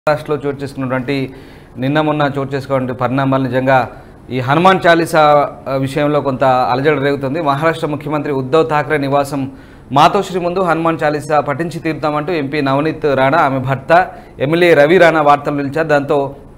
మహారాష్ట్రలో చోటు చేసుకున్నటువంటి నిన్న మొన్న చోటు చేసుకున్నటువంటి పరిణామాలు నిజంగా ఈ హనుమాన్ చాలీసా ఆ, విషయంలో కొంత అలజడి రేగుతుంది మహారాష్ట్ర ముఖ్యమంత్రి ఉద్ధవ్ ఠాక్రే నివాసం మాతోశ్రీ ముందు హనుమాన్ చాలీసా పఠించి తీరుతామంటూ ఎంపీ నవనీత్ రాణా ఆమె భర్త ఎమ్మెల్యే రవి రాణా వార్తలు నిలిచారు దాంతో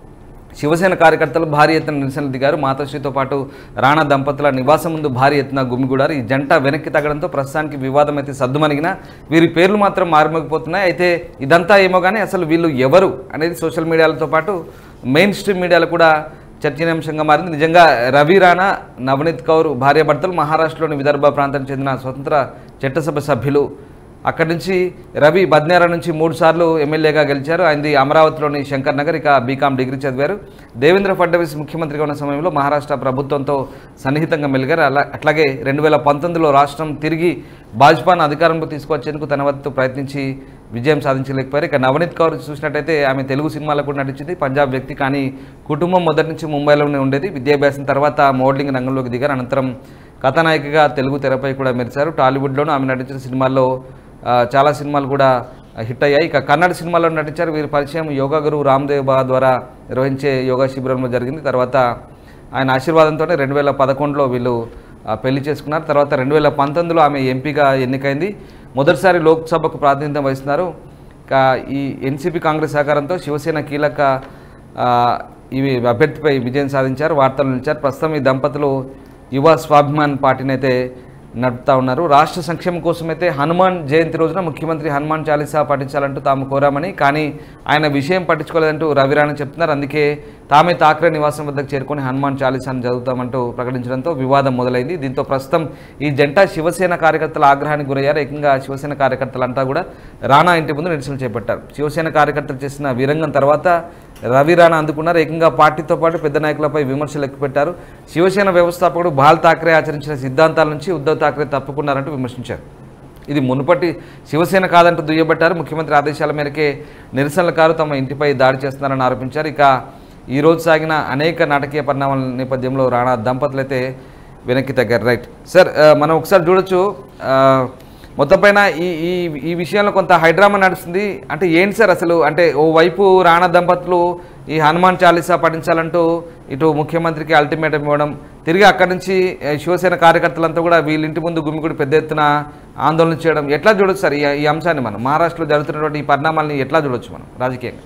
శివసేన కార్యకర్తలు భారీ ఎత్తున నిరసనలు దిగారు మాతోశ్రీతో పాటు రాణా దంపతుల నివాసం ముందు భారీ ఎత్తున గుమిగూడారు ఈ జంట వెనక్కి తగ్గడంతో ప్రస్తుతానికి వివాదం అయితే సద్దుమణిగిన వీరి పేర్లు మాత్రం మారుమోగిపోతున్నాయి అయితే ఇదంతా ఏమో కానీ అసలు వీళ్ళు ఎవరు అనేది సోషల్ మీడియాలతో పాటు మెయిన్ స్ట్రీమ్ మీడియాలో కూడా చర్చనీయాంశంగా మారింది నిజంగా రవి రాణా నవనీత్ కౌర్ భార్యాభర్తలు మహారాష్ట్రలోని విదర్భ ప్రాంతానికి చెందిన స్వతంత్ర చట్టసభ సభ్యులు అక్కడి నుంచి రవి బద్నేరా నుంచి మూడు సార్లు ఎమ్మెల్యేగా గెలిచారు ఆయనది అమరావతిలోని శంకర్ నగర్ ఇక బీకాం డిగ్రీ చదివారు దేవేంద్ర ఫడ్నవీస్ ముఖ్యమంత్రిగా ఉన్న సమయంలో మహారాష్ట్ర ప్రభుత్వంతో సన్నిహితంగా మెలిగారు అలా అట్లాగే రెండు వేల పంతొమ్మిదిలో రాష్ట్రం తిరిగి భాజపాను అధికారంలో తీసుకొచ్చేందుకు తన వద్ద ప్రయత్నించి విజయం సాధించలేకపోయారు ఇక నవనీత్ కౌర్ చూసినట్టయితే ఆమె తెలుగు సినిమాలో కూడా నటించింది పంజాబ్ వ్యక్తి కానీ కుటుంబం మొదటి నుంచి ముంబైలోనే ఉండేది విద్యాభ్యాసం తర్వాత మోడలింగ్ రంగంలోకి దిగారు అనంతరం కథానాయికగా తెలుగు తెరపై కూడా మెరిచారు టాలీవుడ్లోనూ ఆమె నటించిన సినిమాల్లో ఆ, చాలా సినిమాలు కూడా హిట్ అయ్యాయి ఇక కన్నడ సినిమాలో నటించారు వీరి పరిచయం యోగా గురువు రామ్దేవ్ బా ద్వారా నిర్వహించే యోగా శిబిరంలో జరిగింది తర్వాత ఆయన ఆశీర్వాదంతోనే రెండు వేల పదకొండులో వీళ్ళు ఆ, పెళ్లి చేసుకున్నారు తర్వాత రెండు వేల పంతొమ్మిదిలో ఆమె ఎంపీగా ఎన్నికైంది మొదటిసారి లోక్సభకు ప్రాతినిధ్యం వహిస్తున్నారు ఇక ఈ ఎన్సీపీ కాంగ్రెస్ సహకారంతో శివసేన కీలక ఆ, ఇవి అభ్యర్థిపై విజయం సాధించారు వార్తలు నిలిచారు ప్రస్తుతం ఈ దంపతులు యువ స్వాభిమాన్ పార్టీని అయితే నడుపుతా ఉన్నారు రాష్ట్ర సంక్షేమం కోసమైతే హనుమాన్ జయంతి రోజున ముఖ్యమంత్రి హనుమాన్ చాలీసా పాటించాలంటూ తాము కోరామని కానీ ఆయన విషయం పట్టించుకోలేదంటూ రవిరాణ చెప్తున్నారు అందుకే తామే తాక్రే నివాసం వద్దకు చేరుకొని హనుమాన్ చాలీసాను చదువుతామంటూ ప్రకటించడంతో వివాదం మొదలైంది దీంతో ప్రస్తుతం ఈ జంట శివసేన కార్యకర్తల ఆగ్రహానికి గురయ్యారు ఏకంగా శివసేన కార్యకర్తలంతా కూడా రాణా ఇంటి ముందు నిరసనలు చేపట్టారు శివసేన కార్యకర్తలు చేసిన వీరంగం తర్వాత రవి రాణా అందుకున్నారు ఏకంగా పార్టీతో పాటు పెద్ద నాయకులపై విమర్శలు ఎక్కుపెట్టారు శివసేన వ్యవస్థాపకుడు బాల్ ఠాక్రే ఆచరించిన సిద్ధాంతాల నుంచి ఉద్ధవ్ ఠాక్రే తప్పుకున్నారంటూ విమర్శించారు ఇది మునుపటి శివసేన కాదంటూ దుయ్యబట్టారు ముఖ్యమంత్రి ఆదేశాల మేరకే నిరసనలకారు తమ ఇంటిపై దాడి చేస్తున్నారని ఆరోపించారు ఇక ఈ రోజు సాగిన అనేక నాటకీయ పరిణామాల నేపథ్యంలో రాణా దంపతులైతే వెనక్కి తగ్గారు రైట్ సార్ ఆ, మనం ఒకసారి చూడొచ్చు ఆ, మొత్తం పైన ఈ ఈ ఈ విషయంలో కొంత హైడ్రామా నడుస్తుంది అంటే ఏంటి సార్ అసలు అంటే ఓ వైపు రాణా దంపతులు ఈ హనుమాన్ చాలీసా పఠించాలంటూ ఇటు ముఖ్యమంత్రికి అల్టిమేటం ఇవ్వడం తిరిగి అక్కడి నుంచి ఏ, శివసేన కార్యకర్తలంతా కూడా వీళ్ళ ఇంటి ముందు గుమిగుడి పెద్ద ఎత్తున ఆందోళన చేయడం ఎట్లా చూడొచ్చు సార్ ఈ ఈ అంశాన్ని మనం మహారాష్ట్రలో జరుగుతున్నటువంటి ఈ పరిణామాలని ఎట్లా చూడొచ్చు మనం రాజకీయంగా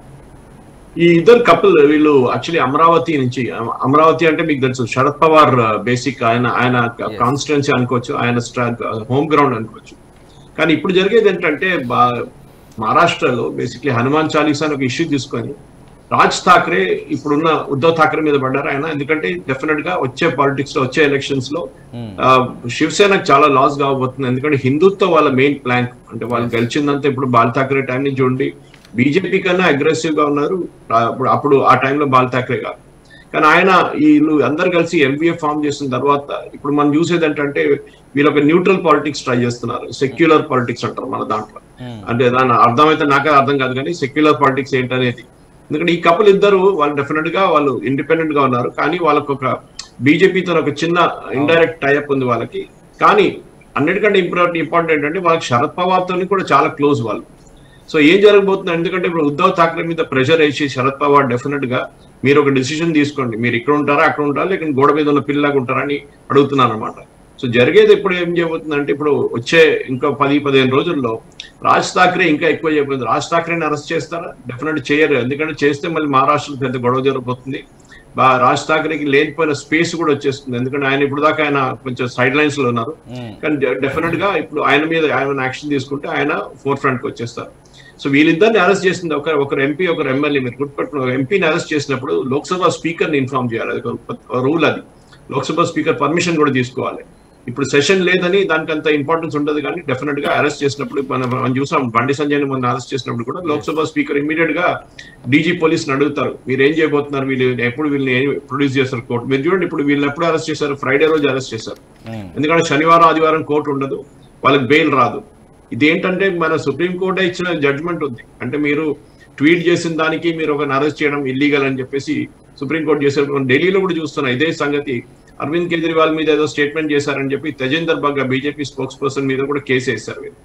ఈ ఇద్దరు కపుల్ వీళ్ళు యాక్చువల్లీ అమరావతి నుంచి అమ- అమరావతి అంటే మీకు తెలుసు శరద్ పవార్ బేసిక్ ఆయన ఆయన కాన్స్టిట్యున్సీ అనుకోవచ్చు ఆయన హోమ్ గ్రౌండ్ అనుకోవచ్చు కానీ ఇప్పుడు జరిగేది ఏంటంటే బా- మహారాష్ట్రలో బేసిక్లీ హనుమాన్ చాలీసా అని ఒక ఇష్యూ తీసుకొని రాజ్ ఠాక్రే ఇప్పుడున్న ఉద్ధవ్ ఠాక్రే మీద పడ్డారు ఆయన ఎందుకంటే డెఫినెట్ గా వచ్చే పాలిటిక్స్ లో వచ్చే ఎలక్షన్స్ లో ఆ, శివసేనకు చాలా లాస్ కాబోతుంది ఎందుకంటే హిందుత్వ వాళ్ళ మెయిన్ ప్లాన్ అంటే వాళ్ళు గెలిచిందంతా ఇప్పుడు బాల్ ఠాక్రే టైం నుంచి ఉండి బీజేపీ కన్నా అగ్రెసివ్ గా ఉన్నారు ఆ, అప్పుడు అప్పుడు ఆ టైంలో బాల్ ఠాక్రే గారు కానీ ఆయన వీళ్ళు అందరు కలిసి ఎంబీఏ ఫామ్ చేసిన తర్వాత ఇప్పుడు మనం చూసేది ఏంటంటే వీళ్ళు ఒక న్యూట్రల్ పాలిటిక్స్ ట్రై చేస్తున్నారు సెక్యులర్ పాలిటిక్స్ అంటారు మన దాంట్లో అంటే దాని అర్థమైతే నాకే అర్థం కాదు కానీ సెక్యులర్ పాలిటిక్స్ ఏంటనేది ఎందుకంటే ఈ కపుల్ ఇద్దరు వాళ్ళు డెఫినెట్ గా వాళ్ళు ఇండిపెండెంట్ గా ఉన్నారు కానీ వాళ్ళకు ఒక బీజేపీతో ఒక చిన్న ఇండైరెక్ట్ టైఅప్ ఉంది వాళ్ళకి కానీ అన్నిటికంటే ఇంపార్టెంట్ ఇంపార్టెంట్ ఏంటంటే వాళ్ళకి శరద్ పవార్ తోని కూడా చాలా క్లోజ్ వాళ్ళు సో ఏం జరగబోతుంది ఎందుకంటే ఇప్పుడు ఉద్ధవ్ ఠాక్రే మీద ప్రెషర్ వేసి శరద్ పవార్ డెఫినెట్ గా మీరు ఒక డిసిషన్ తీసుకోండి మీరు ఇక్కడ ఉంటారా అక్కడ ఉంటారా లేక గోడ మీద ఉన్న పిల్లలాగా ఉంటారా అని అడుగుతున్నాను అనమాట సో జరిగేది ఇప్పుడు ఏం చేయబోతుందంటే ఇప్పుడు వచ్చే ఇంకా పది పదిహేను రోజుల్లో రాజ్ ఠాక్రే ఇంకా ఎక్కువ చేయబోతుంది రాజ్ ఠాక్రేని అరెస్ట్ చేస్తారా డెఫినెట్ చేయరు ఎందుకంటే చేస్తే మళ్ళీ మహారాష్ట్రలో పెద్ద గొడవ జరగబోతుంది బా రాజ్ ఠాక్రేకి లేనిపోయిన స్పేస్ కూడా వచ్చేస్తుంది ఎందుకంటే ఆయన ఇప్పుడు దాకా ఆయన కొంచెం సైడ్ లైన్స్ లో ఉన్నారు కానీ డెఫినెట్ గా ఇప్పుడు ఆయన మీద ఆయన యాక్షన్ తీసుకుంటే ఆయన ఫోర్ ఫ్రంట్ కి వచ్చేస్తారు సో వీళ్ళిద్దరిని అరెస్ట్ చేసింది ఒక ఒకరు ఎంపీ ఒకరు ఎమ్మెల్యే మీరు గుర్తుపెట్టుకున్న ఎంపీని అరెస్ట్ చేసినప్పుడు లోక్సభ స్పీకర్ ని ఇన్ఫార్మ్ చేయాలి అది ఒక రూల్ అది లోక్సభ స్పీకర్ పర్మిషన్ కూడా తీసుకోవాలి ఇప్పుడు సెషన్ లేదని దానికి అంత ఇంపార్టెన్స్ ఉండదు కానీ డెఫినెట్ గా అరెస్ట్ చేసినప్పుడు మనం మనం చూసాం బండి సంజయ్ మొన్న అరెస్ట్ చేసినప్పుడు కూడా లోక్సభ స్పీకర్ ఇమీడియట్ గా డీజీ పోలీస్ అడుగుతారు మీరు ఏం చేయబోతున్నారు వీళ్ళు ఎప్పుడు వీళ్ళని ప్రొడ్యూస్ చేస్తారు కోర్టు మీరు చూడండి ఇప్పుడు వీళ్ళని ఎప్పుడు అరెస్ట్ చేశారు ఫ్రైడే రోజు అరెస్ట్ చేశారు ఎందుకంటే శనివారం ఆదివారం కోర్టు ఉండదు వాళ్ళకి బెయిల్ రాదు ఇదేంటంటే మన సుప్రీం కోర్టే ఇచ్చిన జడ్జ్మెంట్ ఉంది అంటే మీరు ట్వీట్ చేసిన దానికి మీరు ఒక అరెస్ట్ చేయడం ఇల్లీగల్ అని చెప్పేసి సుప్రీంకోర్టు చేశారు మనం ఢిల్లీలో కూడా చూస్తున్నాం ఇదే సంగతి అరవింద్ కేజ్రీవాల్ మీద ఏదో స్టేట్మెంట్ చేశారని చెప్పి Tajinder Bagga BJP spokesperson మీద కూడా కేసు వేశారు వీళ్ళు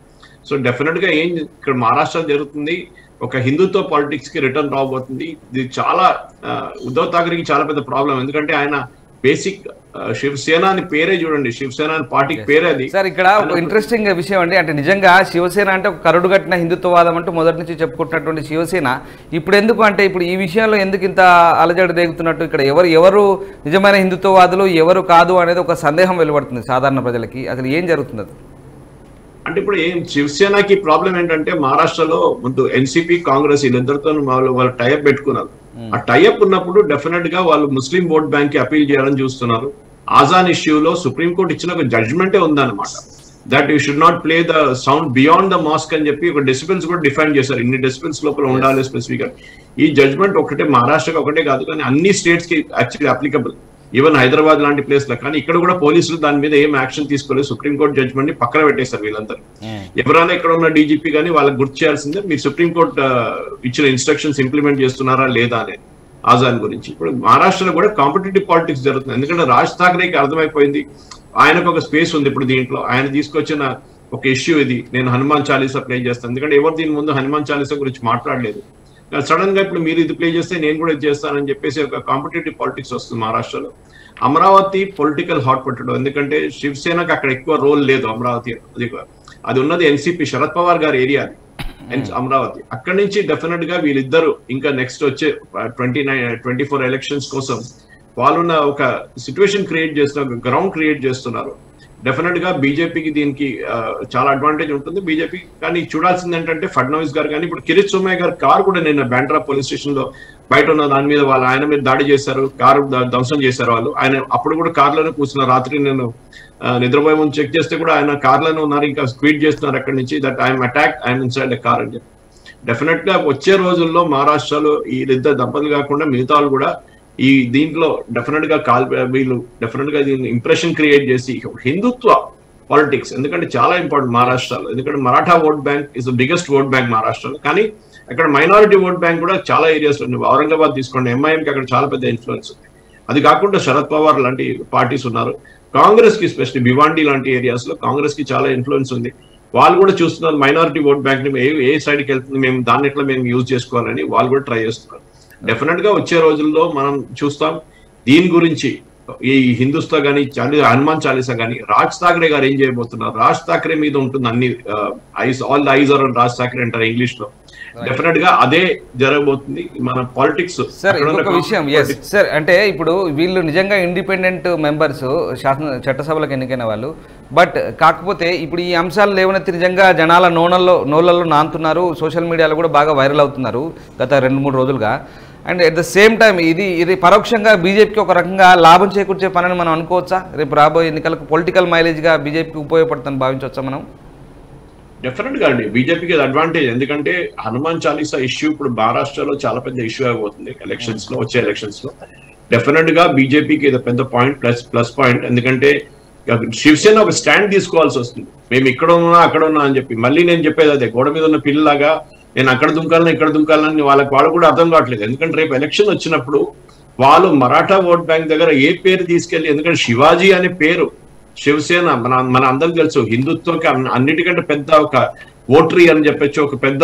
సో డెఫినెట్ గా ఏం ఇక్కడ మహారాష్ట్ర జరుగుతుంది ఒక హిందుత్వ పాలిటిక్స్ కి రిటర్న్ రాబోతుంది ఇది చాలా ఆ, ఉద్ధవ్ ఠాకరేకి చాలా పెద్ద ప్రాబ్లం ఎందుకంటే ఆయన బేసిక్ శివసేన అని పేరే చూడండి శివసేన అని పార్టీకి పేరే అది సార్ ఇక్కడ ఒక ఇంట్రెస్టింగ్ విషయం అండి అంటే నిజంగా శివసేన అంటే ఒక కరుడు కట్టిన హిందుత్వవాదం అంటూ మొదటి నుంచి చెప్పుకుంటున్నటువంటి శివసేన ఇప్పుడు ఎందుకు అంటే ఇప్పుడు ఈ విషయంలో ఎందుకు ఇంత అలజడి రేగుతున్నట్టు ఇక్కడ ఎవరు ఎవరు నిజమైన హిందుత్వవాదులు ఎవరు కాదు అనేది ఒక సందేహం వెలువడుతుంది సాధారణ ప్రజలకి అసలు ఏం జరుగుతుంది అది అంటే ఇప్పుడు ఏం శివసేనకి ప్రాబ్లం ఏంటంటే మహారాష్ట్రలో ముందు ఎన్సీపీ కాంగ్రెస్ వీళ్ళిద్దరితో వాళ్ళు వాళ్ళు టైప్ పెట్టుకున్నారు ఆ టైప్ ఉన్నప్పుడు డెఫినెట్ గా వాళ్ళు ముస్లిం ఓట్ బ్యాంక్ కి అపీల్ చేయాలని చూస్తున్నారు ఆజాన్ ఇష్యూలో సుప్రీంకోర్టు ఇచ్చిన ఒక జడ్జ్మెంటే ఉందన్నమాట that you should not play the sound beyond the mosque అని చెప్పి ఒక డెసిబిల్స్ కూడా డిఫైన్ చేశారు ఇన్ని డెసిబిల్స్ లోపల ఉండాలి స్పెసిఫిక్ గా ఈ జడ్జ్మెంట్ ఒకటే మహారాష్ట్రకి ఒకటే కాదు కానీ అన్ని స్టేట్స్ కి యాక్చువల్లీ అప్లికబుల్ ఈవెన్ హైదరాబాద్ లాంటి ప్లేస్ లో కానీ ఇక్కడ కూడా పోలీసులు దాని మీద ఏం యాక్షన్ తీసుకోలేదు సుప్రీంకోర్టు జడ్జ్మెంట్ ని పక్కన పెట్టేశారు వీళ్ళందరూ ఎవరైనా ఇక్కడ ఉన్న డీజీపీ కానీ వాళ్ళకి గుర్తు చేయాల్సిందే మీరు సుప్రీంకోర్టు ఆ, ఇచ్చిన ఇన్స్ట్రక్షన్స్ ఇంప్లిమెంట్ చేస్తున్నారా లేదా అనేది ఆజాన్ గురించి ఇప్పుడు మహారాష్ట్రలో కూడా కాంపిటేటివ్ పాలిటిక్స్ జరుగుతుంది ఎందుకంటే రాజ్ ఠాకరేకి అర్థమైపోయింది ఆయనకు ఒక స్పేస్ ఉంది ఇప్పుడు దీంట్లో ఆయన తీసుకొచ్చిన ఒక ఇష్యూ ఇది నేను హనుమాన్ చాలీసా ప్లే చేస్తాను ఎందుకంటే ఎవరు దీని ముందు హనుమాన్ చాలీసా గురించి మాట్లాడలేదు సడన్ గా ఇప్పుడు మీరు ఇది ప్లే చేస్తే నేను కూడా ఇది చేస్తానని చెప్పేసి ఒక కాంపిటేటివ్ పాలిటిక్స్ వస్తుంది మహారాష్ట్రలో అమరావతి పొలిటికల్ హాట్ పొట్టడం ఎందుకంటే శివసేనకు అక్కడ ఎక్కువ రోల్ లేదు అమరావతి అది అది ఉన్నది ఎన్సీపీ శరద్ పవార్ గారి ఏరియా అది ఎన్- అమరావతి అక్కడి నుంచి డెఫినెట్ గా వీళ్ళిద్దరు ఇంకా నెక్స్ట్ వచ్చే twenty nine twenty four elections కోసం వాళ్ళున్న ఒక సిచ్యువేషన్ క్రియేట్ చేస్తున్నారు ఒక గ్రౌండ్ క్రియేట్ చేస్తున్నారు డెఫినెట్ గా బీజేపీకి దీనికి ఆ, చాలా అడ్వాంటేజ్ ఉంటుంది బీజేపీ కానీ చూడాల్సింది ఏంటంటే ఫడ్నవీస్ గారు కానీ ఇప్పుడు కిరీట్ సోమయ్య గారు కారు కూడా నిన్న బ్యాండ్రా పోలీస్ స్టేషన్ లో బయట ఉన్న దాని మీద వాళ్ళు ఆయన మీద దాడి చేశారు కారు ద- ధ్వంసం చేశారు వాళ్ళు ఆయన అప్పుడు కూడా కార్లోనే కూర్చున్నారు రాత్రి నేను ఆ, నిద్రపోయే ముందు చెక్ చేస్తే కూడా ఆయన కార్లోనే ఉన్నారు ఇంకా స్క్వీట్ చేస్తున్నారు అక్కడి నుంచి that I'm attack I'm inside the car అని చెప్పి డెఫినెట్ గా వచ్చే రోజుల్లో మహారాష్ట్రలో వీళ్ళిద్దరు దంపతులు కాకుండా మిగతా వాళ్ళు కూడా ఈ దీంట్లో డెఫినెట్ గా కాల్ వీళ్ళు డెఫినెట్ గా దీన్ని ఇంప్రెషన్ క్రియేట్ చేసి హిందుత్వ పాలిటిక్స్ ఎందుకంటే చాలా ఇంపార్టెంట్ మహారాష్ట్రలో ఎందుకంటే Maratha vote bank is the biggest vote bank మహారాష్ట్రలో కానీ అక్కడ మైనారిటీ ఓట్ బ్యాంక్ కూడా చాలా ఏరియాస్ ఉంది ఔరంగాబాద్ తీసుకోండి ఎంఐఎం కి అక్కడ చాలా పెద్ద ఇన్ఫ్లుయెన్స్ ఉంది అది కాకుండా శరద్ పవార్ లాంటి పార్టీస్ ఉన్నారు కాంగ్రెస్ కి స్పెషల్లీ భివాండి లాంటి ఏరియాస్ లో కాంగ్రెస్ కి చాలా ఇన్ఫ్లుయెన్స్ ఉంది వాళ్ళు కూడా చూస్తున్నారు మైనారిటీ ఓట్ బ్యాంక్ ని ఏ ఏ సైడ్ కి వెళ్తుంది మేము దాన్ని ఎట్లా మేము యూజ్ చేసుకోవాలని వాళ్ళు కూడా ట్రై చేస్తున్నారు డెఫినెట్ గా వచ్చే రోజుల్లో మనం చూస్తాం దీని గురించి ఈ హిందుస్థా గానీ చాలి హనుమాన్ చాలీసా గానీ రాజ్ ఠాకరే గారు ఏం చేయబోతున్నారు రాజ్ ఠాకరే మీద ఉంటుంది అన్ని eyes all the eyes are Raj Thackeray అంటారు ఇంగ్లీష్ లో డెఫినెట్ గా అదే జరగబోతుంది మన పాలిటిక్స్ సార్ ఇంకొక విషయం ఎస్ సార్ అంటే ఇప్పుడు వీళ్ళు నిజంగా ఇండిపెండెంట్ మెంబర్స్ శాసన చట్టసభలకు ఎన్నికైన వాళ్ళు బట్ కాకపోతే ఇప్పుడు ఈ అంశాలు లేవనెత్తి నిజంగా జనాల నోనల్లో నోళ్ళల్లో నాంతున్నారు సోషల్ మీడియాలో కూడా బాగా వైరల్ అవుతున్నారు గత రెండు మూడు రోజులుగా and at the same time ఇది ఇది పరోక్షంగా బీజేపీకి ఒక రకంగా లాభం చేకూర్చే పనని మనం అనుకోవచ్చా రేపు రాబోయే ఎన్నికలకు పొలిటికల్ మైలేజ్గా బీజేపీకి ఉపయోగపడుతుందని భావించవచ్చా మనం డెఫినెట్ గా అండి బీజేపీకి అడ్వాంటేజ్ ఎందుకంటే హనుమాన్ చాలీసా ఇష్యూ ఇప్పుడు మహారాష్ట్రలో చాలా పెద్ద ఇష్యూ అయిపోతుంది ఎలక్షన్స్ లో వచ్చే ఎలక్షన్స్ లో డెఫినెట్ గా బీజేపీకి ఇది పెద్ద పాయింట్ ప్లస్ ప్లస్ పాయింట్ ఎందుకంటే శివసేన ఒక స్టాండ్ తీసుకోవాల్సి వస్తుంది మేము ఇక్కడ ఉన్నా అక్కడ ఉన్నా అని చెప్పి మళ్ళీ నేను చెప్పేది అదే గోడ మీద ఉన్న పిల్లలాగా నేను అక్కడ దుంకాలని ఇక్కడ దుంకాలని వాళ్ళకి వాళ్ళు కూడా అర్థం కావట్లేదు ఎందుకంటే రేపు ఎలక్షన్ వచ్చినప్పుడు వాళ్ళు మరాఠా ఓట్ బ్యాంక్ దగ్గర ఏ పేరు తీసుకెళ్లి ఎందుకంటే శివాజీ అనే పేరు శివసేన మన మన అందరికి తెలుసు హిందుత్వంకి అన్- అన్నిటికంటే పెద్ద ఒక ఓటరీ అని చెప్పొచ్చు ఒక పెద్ద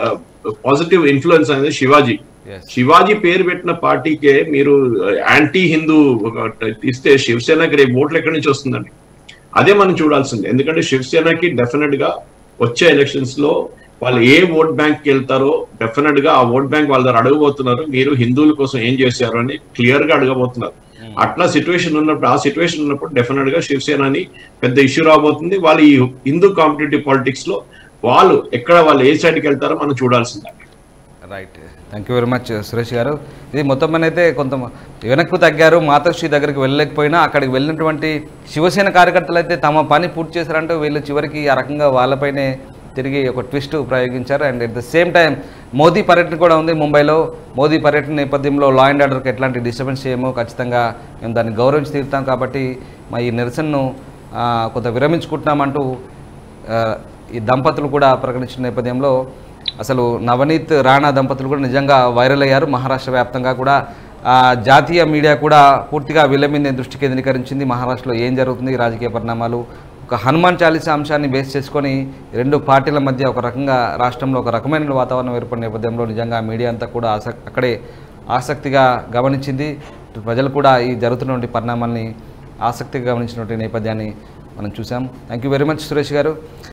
పాజిటివ్ ఇన్ఫ్లుయెన్స్ అనేది శివాజీ Yes. శివాజీ పేరు పెట్టిన పార్టీకే మీరు యాంటీ హిందూ ఇస్తే శివసేనకి రేపు ఓట్లు ఎక్కడి నుంచి వస్తుందండి అదే మనం చూడాల్సింది ఎందుకంటే శివసేనకి డెఫినెట్ గా వచ్చే ఎలక్షన్స్ లో వాళ్ళు ఏ ఓట్ బ్యాంక్ కి వెళ్తారో డెఫినెట్ గా ఆ ఓట్ బ్యాంక్ వాళ్ళ దగ్గర అడగబోతున్నారు మీరు హిందువుల కోసం ఏం చేశారు అని క్లియర్ గా అడగబోతున్నారు అట్లా సిచ్యువేషన్ ఉన్నప్పుడు ఆ సిచ్యువేషన్ ఉన్నప్పుడు డెఫినెట్ గా శివసేనని పెద్ద ఇష్యూ రాబోతుంది వాళ్ళు ఈ హిందూ కాంపిటేటివ్ పాలిటిక్స్ లో వాళ్ళు ఎక్కడ వాళ్ళు ఏ సైడ్కి వెళ్తారో మనం చూడాల్సిందే right thank you very much Suresh garu ఇది మొత్తం మీద అయితే కొంత వెనక్కు తగ్గారు మాతోశ్రీ దగ్గరికి వెళ్ళలేకపోయినా అక్కడికి వెళ్ళినటువంటి శివసేన కార్యకర్తలు అయితే తమ పని పూర్తి చేశారంటూ వీళ్ళు చివరికి ఆ రకంగా వాళ్ళపైనే తిరిగి ఒక ట్విస్ట్ ప్రయోగించారు and at the same time Modi పర్యటన కూడా ఉంది ముంబైలో మోదీ పర్యటన నేపథ్యంలో లా అండ్ ఆర్డర్కి ఎట్లాంటి డిస్టర్బెన్స్ చేయమో ఖచ్చితంగా మేము దాన్ని గౌరవించి తీరుతాం కాబట్టి మా ఈ నిరసనను ఆ, కొంత విరమించుకుంటున్నామంటూ ఆ, ఈ దంపతులు కూడా ప్రకటించిన నేపథ్యంలో అసలు నవనీత్ రాణా దంపతులు కూడా నిజంగా వైరల్ అయ్యారు మహారాష్ట్ర వ్యాప్తంగా కూడా ఆ, జాతీయ మీడియా కూడా పూర్తిగా వీళ్ళ మీద దృష్టి కేంద్రీకరించింది మహారాష్ట్రలో ఏం జరుగుతుంది రాజకీయ పరిణామాలు ఒక హనుమాన్ చాలీసా అంశాన్ని బేస్ చేసుకొని రెండు పార్టీల మధ్య ఒక రకంగా రాష్ట్రంలో ఒక రకమైన వాతావరణం ఏర్పడిన నేపథ్యంలో నిజంగా మీడియా అంతా కూడా ఆసక్ అక్కడే ఆసక్తిగా గమనించింది ఇటు ప్రజలు కూడా ఈ జరుగుతున్నటువంటి పరిణామాల్ని ఆసక్తిగా గమనించినటువంటి నేపథ్యాన్ని మనం చూసాం thank you very much Suresh గారు